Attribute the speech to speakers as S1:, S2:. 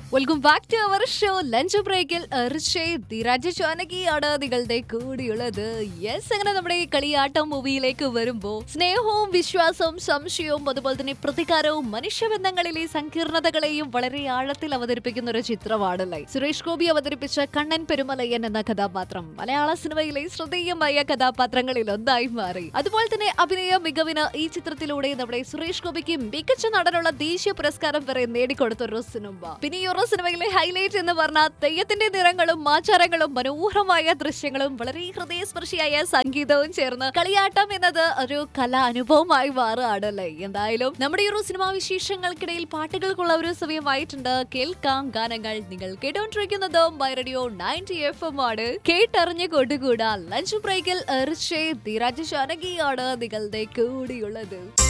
S1: welcome back to our show lunch ബ്രേക്കിൽ ധീരാജ് ജാനകിയാണ് നിങ്ങളുടെ കൂടിയുള്ളത് yes അങ്ങനെ നമ്മുടെ ഈ കളിയാട്ടം മൂവിയിലേക്ക് വരുമ്പോ സ്നേഹവും വിശ്വാസവും സംശയവും അതുപോലെ തന്നെ പ്രതികാരവും മനുഷ്യബന്ധങ്ങളിലെ സങ്കീർണതകളെയും വളരെ ആഴത്തിൽ അവതരിപ്പിക്കുന്ന ഒരു ചിത്രമാണല്ലേ സുരേഷ് ഗോപി അവതരിപ്പിച്ച കണ്ണൻ പെരുമലയൻ എന്ന കഥാപാത്രം മലയാള സിനിമയിലെ ശ്രദ്ധേയമായ കഥാപാത്രങ്ങളിൽ ഒന്നായി മാറി അതുപോലെ തന്നെ അഭിനയ മികവിന് ഈ ചിത്രത്തിലൂടെ നമ്മുടെ സുരേഷ് ഗോപിക്ക് മികച്ച നടനുള്ള ദേശീയ പുരസ്കാരം വരെ നേടിക്കൊടുത്ത ഒരു സിനിമ പിന്നെ ഈ ഒരു സിനിമയിലെ ഹൈലൈറ്റ് എന്ന് പറഞ്ഞാൽ തെയ്യത്തിന്റെ നിറങ്ങളും ആചാരങ്ങളും മനോഹരമായ ദൃശ്യങ്ങളും വളരെ ഹൃദയസ്പർശിയായ സംഗീതവും ചേർന്ന് കളിയാട്ടം എന്നത് ഒരു കലാ അനുഭവമായി മാറുകയാണല്ലേ എന്തായാലും നമ്മുടെ ഈ ഒരു സിനിമാ വിശേഷങ്ങൾക്കിടയിൽ പാട്ടുകൾക്കുള്ള ഒരു സമയമായിട്ടുണ്ട് കേൾക്കാം ഗാനങ്ങൾ നിങ്ങൾ കേട്ടോണ്ടിരിക്കുന്നത് my radio ninety F M ആണ് കേട്ടറിഞ്ഞ് കൊണ്ടുകൂടാ ലഞ്ച് ബ്രേക്കിൽ എറിച്ചേ ധീരാജ് ജാനകിയാണ് നിങ്ങളുടെ കൂടിയുള്ളത്